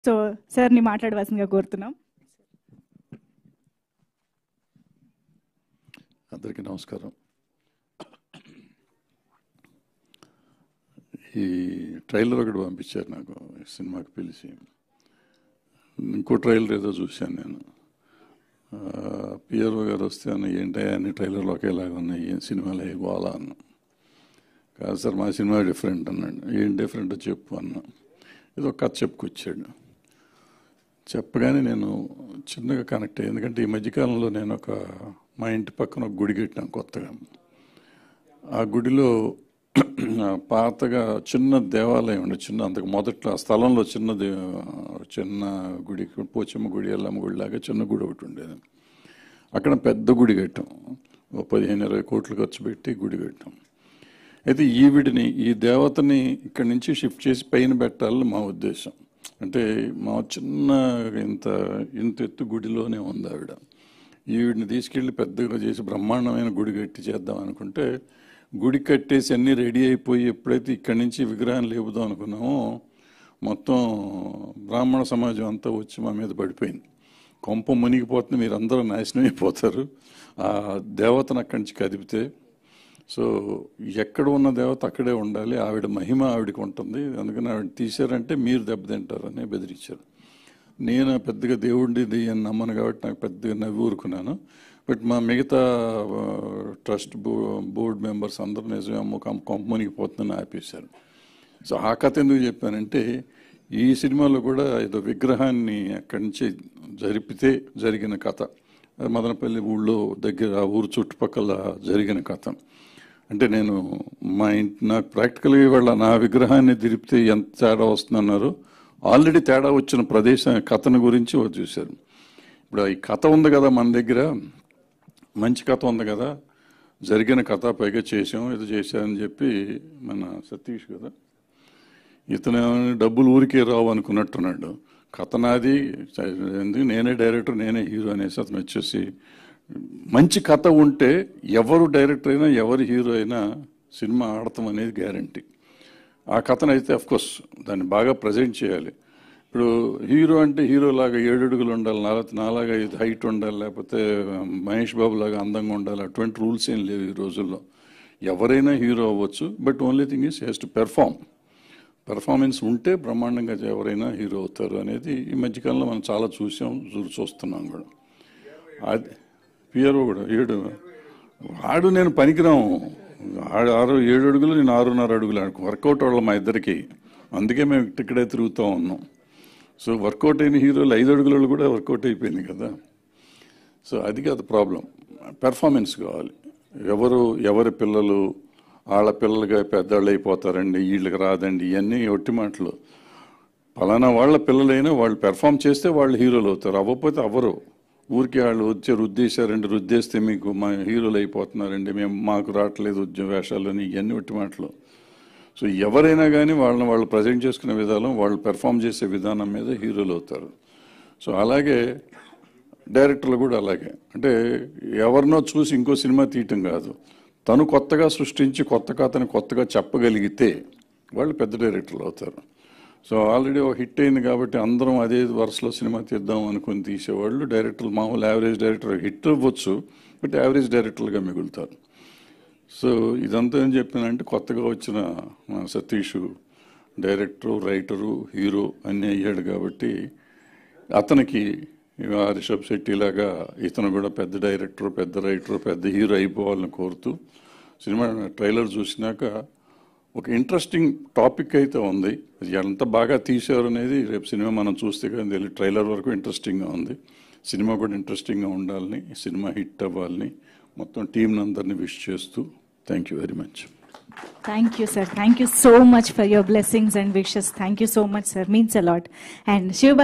so సార్ని మాట్లాడవలసిందిగా కోరుతున్నాం అందరికీ నమస్కారం ఈ ట్రైలర్ ఒకటి పంపించారు నాకు ఈ సినిమాకి పిలిచి ఇంకో ట్రైలర్ ఏదో చూశాను నేను పిఆర్ఓ గారు వస్తే అన్న ఏంటి అన్ని ట్రైలర్లు ఒకేలాగా ఉన్నాయి ఏం సినిమాలు ఏ గోలా అన్న కాదు సార్ మా సినిమా డిఫరెంట్ అన్నాడు ఏం డిఫరెంట్ చెప్పు అన్న ఏదో ఒక కథ చెప్పుకొచ్చాడు చెప్పగానే నేను చిన్నగా కనెక్ట్ అయ్యాను ఎందుకంటే ఈ మధ్యకాలంలో నేను ఒక మా ఇంటి పక్కన ఒక గుడి కట్టాను కొత్తగా ఆ గుడిలో పాతగా చిన్న దేవాలయం ఉండే చిన్న అంతకు మొదట్లో ఆ స్థలంలో చిన్న దే చిన్న గుడి పోచమ్మ గుడి ఎల్లమ్మ గుడి లాగా చిన్న గుడి ఒకటి ఉండేది అక్కడ పెద్ద గుడి కట్టాం ఓ పదిహేను ఇరవై కోట్లు ఖర్చు పెట్టి గుడి కట్టాం అయితే ఈవిడిని ఈ దేవతని ఇక్కడి నుంచి షిఫ్ట్ చేసి పైన పెట్టాలని మా ఉద్దేశం అంటే మా చిన్న ఇంత ఇంత ఎత్తు గుడిలోనే ఉంది ఆవిడ ఈవిడిని తీసుకెళ్ళి పెద్దగా చేసి బ్రహ్మాండమైన గుడి కట్టి చేద్దాం అనుకుంటే గుడి కట్టేసి అన్నీ రెడీ అయిపోయి ఎప్పుడైతే ఇక్కడి నుంచి విగ్రహం లేపుదాం అనుకున్నామో మొత్తం బ్రాహ్మణ సమాజం అంతా వచ్చి మా మీద పడిపోయింది కొంప మునిగిపోతుంది మీరు అందరూ నాశనం అయిపోతారు ఆ దేవతను అక్కడి నుంచి కదిపితే సో ఎక్కడ ఉన్న దేవత అక్కడే ఉండాలి ఆవిడ మహిమ ఆవిడకి ఉంటుంది అందుకని ఆవిడ తీశారంటే మీరు దెబ్బతింటారని బెదిరించారు నేను పెద్దగా దేవుడిది అని నమ్మను కాబట్టి నాకు పెద్దగా నవ్వి ఊరుకున్నాను బట్ మా మిగతా ఆ, ట్రస్ట్ బో బోర్డు మెంబర్స్ అందరూ నిజమేమో కం- కొంప మునిగిపోతుందని ఆపేశారు సో ఆ కథ ఎందుకు చెప్పానంటే ఈ సినిమాలో కూడా ఏదో విగ్రహాన్ని అక్కడి నుంచి జరిపితే జరిగిన కథ అది మదనపల్లి ఊళ్ళో దగ్గర ఆ ఊరు చుట్టుపక్కల జరిగిన కథ అంటే నేను మా ఇంటి నాకు ప్రాక్టికల్గా ఇవాళ నా విగ్రహాన్ని దిరిపితే ఎంత తేడా వస్తుందన్నారు ఆల్రెడీ తేడా వచ్చిన ప్రదేశం కథను గురించి వాళ్ళు చూశారు ఇప్పుడు ఈ కథ ఉంది కదా మన దగ్గర మంచి కథ ఉంది కదా జరిగిన కథ పైగా చేసాం ఇది చేశామని చెప్పి మన సతీష్ కదా ఇతను ఏమని డబ్బులు ఊరికే రావు అనుకున్నట్టున్నాడు కథ నాది ఎందుకు నేనే డైరెక్టర్ నేనే హీరో అనేసి అతను వచ్చేసి మంచి కథ ఉంటే ఎవరు డైరెక్టర్ అయినా ఎవరు హీరో అయినా సినిమా ఆడతాం అనేది గ్యారంటీ ఆ కథను అయితే కోర్స్ దాన్ని బాగా ప్రజెంట్ చేయాలి ఇప్పుడు హీరో అంటే హీరో లాగా ఏడు అడుగులు ఉండాలి నాలా నాలాగా ఇది హైట్ ఉండాలి లేకపోతే మహేష్ బాబు లాగా అందంగా ఉండాలి అటువంటి రూల్స్ ఏం లేవు ఈ రోజుల్లో ఎవరైనా హీరో అవ్వచ్చు but only thing is has to perform performance ఉంటే బ్రహ్మాండంగా ఎవరైనా హీరో అవుతారు అనేది ఈ మధ్యకాలంలో మనం చాలా చూసాం చూ- చూస్తున్నాం కూడా అది పిఆర్ఓ కూడా ఏడు ఆడు నేను పనికిరాము ఆడు ఆరు ఏడు అడుగులు నేను ఆరున్నర అడుగులు ఆడు వర్కౌట్ అవ్వాలి మా ఇద్దరికి అందుకే మేము ఇక్కడే తిరుగుతూ ఉన్నాం సో వర్కౌట్ అయిన హీరోలు ఐదు అడుగుల వాళ్ళు కూడా వర్కౌట్ అయిపోయింది కదా సో అది కాదు ప్రాబ్లం పెర్ఫార్మెన్స్ కావాలి ఎవరు ఎవరి పిల్లలు వాళ్ళ పిల్లలుగా పెద్దవాళ్ళు అయిపోతారండి వీళ్ళకి రాదండి ఇవన్నీ ఒట్టి మాటలు పలానా వాళ్ళ పిల్లలైనా వాళ్ళు పెర్ఫామ్ చేస్తే వాళ్ళు హీరోలు అవుతారు అవ్వకపోతే అవ్వరు ఊరికి వాళ్ళు వచ్చి రుద్దేశారండి రుద్దేస్తే మీకు మా హీరోలు అయిపోతున్నారండి మేము మాకు రావట్లేదు ఉద్యోగ వేషాలు అని ఇవన్నీ ఒట్టి మాటలు సో ఎవరైనా కానీ వాళ్ళని వాళ్ళు ప్రజెంట్ చేసుకునే విధానం వాళ్ళు పెర్ఫామ్ చేసే విధానం మీద హీరోలు అవుతారు సో అలాగే డైరెక్టర్లు కూడా అలాగే అంటే ఎవరినో చూసి ఇంకో సినిమా తీయటం కాదు తను కొత్తగా సృష్టించి కొత్త కథని కొత్తగా చెప్పగలిగితే వాళ్ళు పెద్ద డైరెక్టర్లు అవుతారు సో ఆల్రెడీ ఒక హిట్ అయింది కాబట్టి అందరం అదే వరుసలో సినిమా తీద్దాం అనుకుని తీసేవాళ్ళు డైరెక్టర్లు మామూలు యావరేజ్ డైరెక్టర్ హిట్ అవ్వచ్చు బట్ యావరేజ్ డైరెక్టర్లుగా మిగులుతారు సో ఇదంతా ఏం చెప్పానంటే కొత్తగా వచ్చిన మన సతీష్ డైరెక్టరు రైటరు హీరో అన్నీ అయ్యాడు కాబట్టి అతనికి ఆ రిషబ్ శెట్టి లాగా ఇతను కూడా పెద్ద డైరెక్టర్ పెద్ద రైటర్ పెద్ద హీరో అయిపోవాలని కోరుతూ సినిమా ట్రైలర్ చూసినాక ఒక ఇంట్రెస్టింగ్ టాపిక్ అయితే ఉంది అది ఎంత బాగా తీశారు అనేది రేపు సినిమా మనం చూస్తే కానీ తెలియదు ట్రైలర్ వరకు ఇంట్రెస్టింగ్గా ఉంది సినిమా కూడా ఇంట్రెస్టింగ్గా ఉండాలని సినిమా హిట్ అవ్వాలని మొత్తం టీం అందరినీ విష్ చేస్తూ thank you very much thank you sir thank you so much for your blessings and wishes thank you so much sir means a lot and Shiva